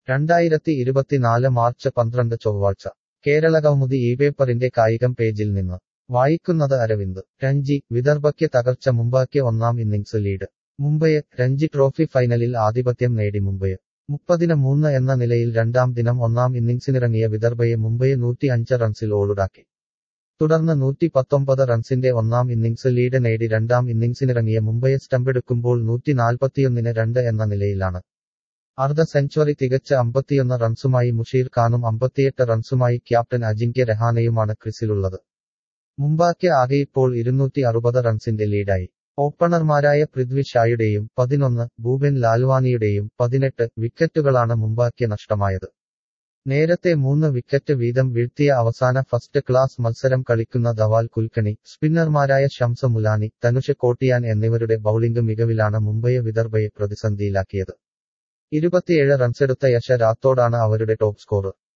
രണ്ടായിരത്തി ഇരുപത്തിനാല് മാർച്ച് പന്ത്രണ്ട് ചൊവ്വാഴ്ച കേരളകൗമുദി ഈ പേപ്പറിന്റെ കായികം പേജിൽ നിന്ന് വായിക്കുന്നത് അരവിന്ദ് രഞ്ജി വിദർഭയ്ക്ക് തകർച്ച മുംബൈക്ക് ഒന്നാം innings lead Mumbai Ranji trophy ഫൈനലിൽ ആധിപത്യം നേടി മുംബൈ മുപ്പതിന് മൂന്ന് എന്ന നിലയിൽ രണ്ടാം ദിനം ഒന്നാം ഇന്നിംഗ്സിനിറങ്ങിയ വിദർഭയെ മുംബൈ നൂറ്റി അഞ്ച് റൺസിൽ ഓളുടാക്കി തുടർന്ന് നൂറ്റി പത്തൊമ്പത് റൺസിന്റെ ഒന്നാം ഇന്നിംഗ്സ് ലീഡ് നേടി രണ്ടാം ഇന്നിംഗ്സിനിറങ്ങിയ മുംബൈയെ സ്റ്റമ്പെടുക്കുമ്പോൾ നൂറ്റി നാൽപ്പത്തിയൊന്നിന് രണ്ട് എന്ന നിലയിലാണ് അർദ്ധ സെഞ്ചുറി തികച്ച അമ്പത്തിയൊന്ന് റൺസുമായി മുഷീർ ഖാനും അമ്പത്തിയെട്ട് റൺസുമായി ക്യാപ്റ്റൻ അജിങ്ക്യ രഹാനെയുമാണ് ക്രിസിലുള്ളത് മുംബൈക്ക് ആകെ ഇപ്പോൾ ഇരുന്നൂറ്റി അറുപത് റൺസിന്റെ ലീഡായി ഓപ്പണർമാരായ പൃഥ്വി ഷായുടെയും പതിനൊന്ന് ഭൂപൻ ലാൽവാനിയുടെയും പതിനെട്ട് വിക്കറ്റുകളാണ് മുംബൈക്ക് നഷ്ടമായത് നേരത്തെ മൂന്ന് വിക്കറ്റ് വീതം വീഴ്ത്തിയ അവസാന ഫസ്റ്റ് ക്ലാസ് മത്സരം കളിക്കുന്ന ധവാൽ കുൽക്കണി സ്പിന്നർമാരായ ഷംസ മുലാനി തനുഷ് കോട്ടിയാൻ എന്നിവരുടെ ബൌളിംഗ് മികവിലാണ് മുംബൈയെ വിദർഭയെ പ്രതിസന്ധിയിലാക്കിയത് ഇരുപത്തിയേഴ് റൺസെടുത്ത യശ രാത്തോടാണ് അവരുടെ ടോപ്പ് സ്കോർ